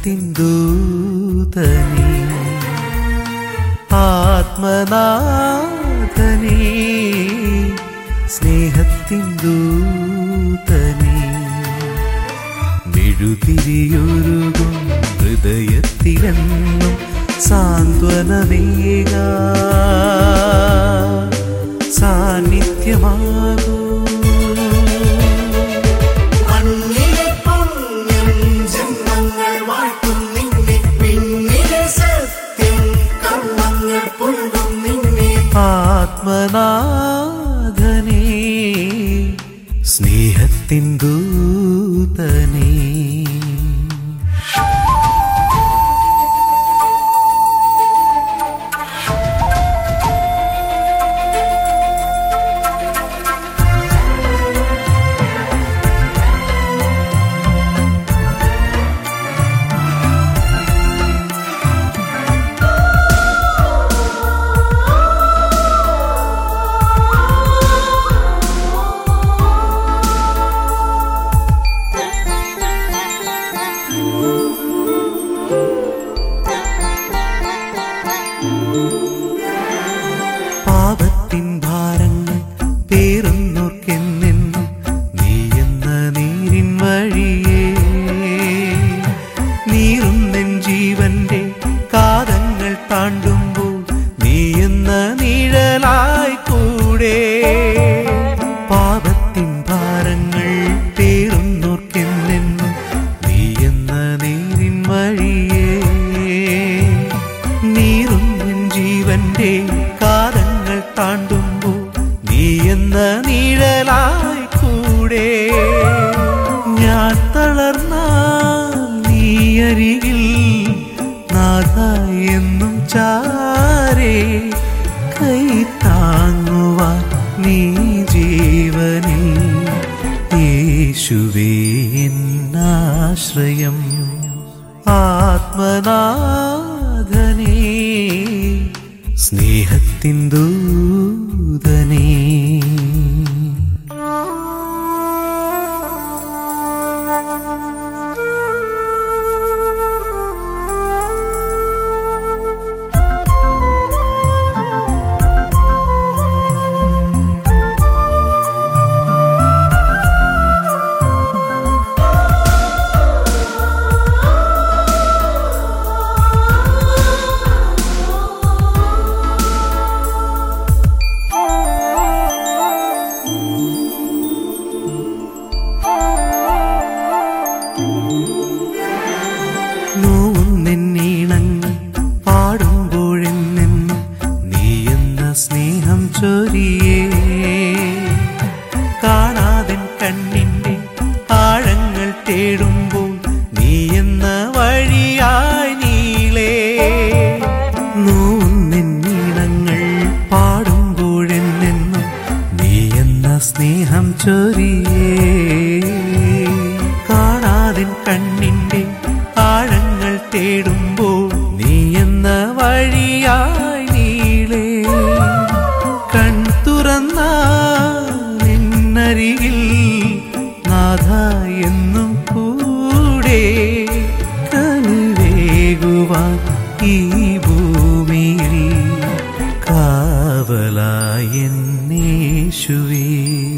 സ്നേഹത്തിൻ ദൂതനേ ആത്മനാഥനേ സ്നേഹത്തിൻ ദൂതനേ മെഴുതിരിയൊരുകും ഹൃദയത്തിലെന്നും സാന്ത്വനമേക സാന്നിധ്യമാകൂ മണ്ണിലെ പുണ്യം ജന്മങ്ങൾ വാഴ്ത്തും നിന്നെ പിന്നിലെ സത്യം കർമ്മങ്ങൾ പുൽകും നിന്നെ ആത്മനാഥനേ സ്നേഹത്തിൻ ദൂതനേ പാപത്തിൻ ഭാരങ്ങൾ പേറുന്നോർക്കെന്നെന്നും നീ എന്ന നീരിൻ വഴിയേ നീറുന്നെൻ ജീവന്റെ കാതങ്ങൾ താണ്ടുമ്പോൾ നീ എന്ന നിഴലായി കൂടെ പാപത്തിൻ ഭാരങ്ങൾ പേറുന്നോർക്കെന്നെന്നും നീ എന്ന നീരിൻ വഴിയേ നീറുന്നെൻ ജീവന്റെ കാലങ്ങൾ താണ്ടുമ്പോൾ നീ എന്ന നിഴലായി കൂടെ ഞാൻ തളർന്ന നീ അരികിൽ നാഥ എന്നും ചാരേ കൈ താങ്ങുവാൻ നീ ജീവനിൽ യേശുവേ എന്നാശ്രയം ആത്മനാഥനേ സ്നേഹത്തിൻ ദൂതനേ നോവുന്നെന്നീണങ്ങൾ പാടുമ്പോഴെന്നെന്നും നീ എന്ന സ്നേഹം ചൊരിയേ കാണാതെ കണ്ണിന്റെ ആഴങ്ങൾ തേടുമ്പോൾ നീ എന്ന വഴിയായി നീളേ നോവുന്നെന്നീണങ്ങൾ പാടുമ്പോഴെന്നെന്നും നീ എന്ന സ്നേഹം ചൊരിയേ കാണാതെ കണ്ണിന്റെ ആഴങ്ങൾ തേടുമ്പോൾ നീ എന്ന വഴിയായി നീളേ കൺ തുറന്ന നിന്നരികിൽ നാഥ എന്നും കൂടെ കനിവേകുവാൻ ഈ ഭൂമിയിൽ കാവലായി എന്നേശുവേ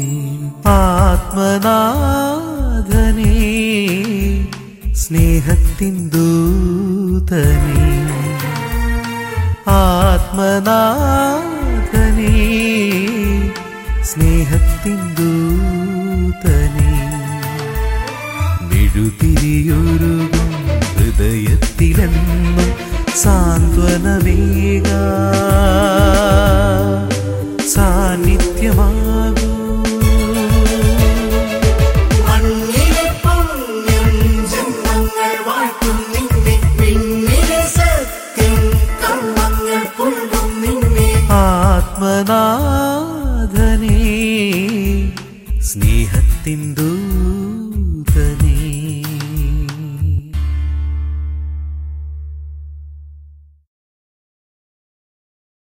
ആത്മനാഥനേ സ്നേഹത്തിൻ ദൂതനേ ആത്മനാഥനേ സ്നേഹത്തിൻ ദൂതനേ മെഴുതിരിയൊരുകും ഹൃദയത്തിലെന്നും സാന്ത്വനമേക